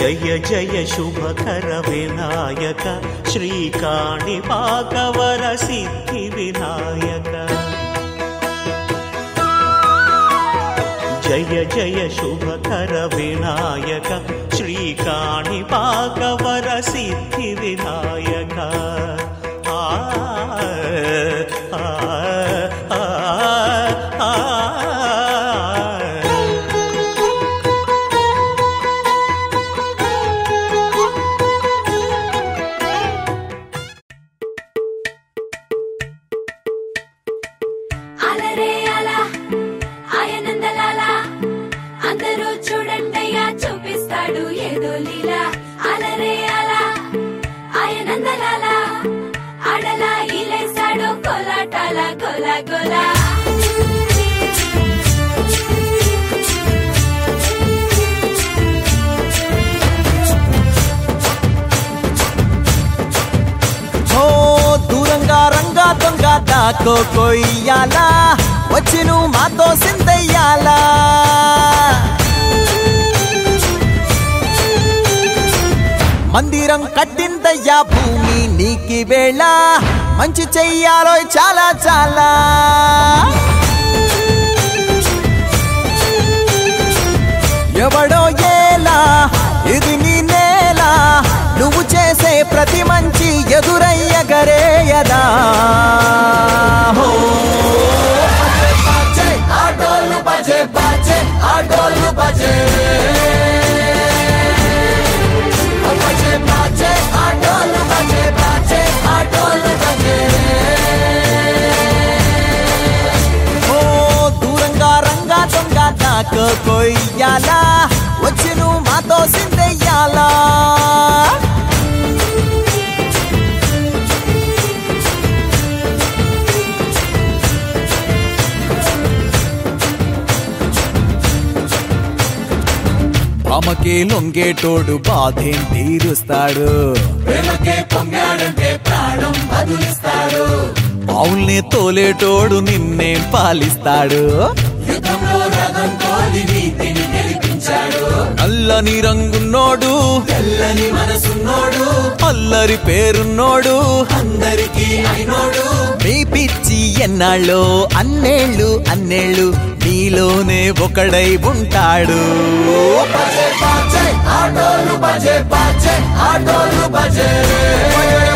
జయ జయ శుభకర వినాయక శ్రీకాణి పాకవర సిద్ధి వినాయక జయ జయ శుభకర వినాయక శ్రీకాణి పాకవర సిద్ధి వినాయక ఆ ఆ, ఆ, ఆ, ఆ. అలరే అలా ఆయనందలాలా అందరూ చూడండయ్యా చూపిస్తాడు ఏదో లీలా అలరే అలా ఆయనందలాలా అడలా ఇలేసాడు కోలాటాల గోలా గోలా ఓ దూరంగా రంగా దొంగ దాకో కొయ్యాలా వచ్చి నువ్వు మాతో సిందయ్యాలా మందిరం కట్టిందయ్యా భూమి నీకి వేళ మంచి చెయ్యాలో చాలా చాలా ఎవడో ఏలా ఇది నీ నేల నువ్వు చేసే ప్రతి మంచి ఎదురయ్యగరేయదా హో. బజే, ఆటోలు బజే బజే ఆటోలు బజే బజే బజే ఆటోలు బజే బజే ఆటోలు బజే ఓ దూరంగా రంగా దొంగ నాకు కొయ్యాలా వచ్చి నువ్వు మాతో సిందెయ్యాలా ఆమెకే లొంగేటోడు బాధేం తీరుస్తాడు ప్రేమకే పొంగాడంటే ప్రాణం బదులిస్తాడు అవుల్ని తోలేటోడు నిన్నే పాలిస్తాడు నల్లని రంగున్నోడు తెల్లని మనసున్నోడు అల్లరి పేరున్నోడు అందరికి అయినోడు మీ పిచ్చి ఎన్నాళ్ళు అన్నేళ్ళు అన్నేళ్ళు నీలోనే ఒకడై ఉంటాడు ఆటోలు బజే బజే ఆటోలు బజే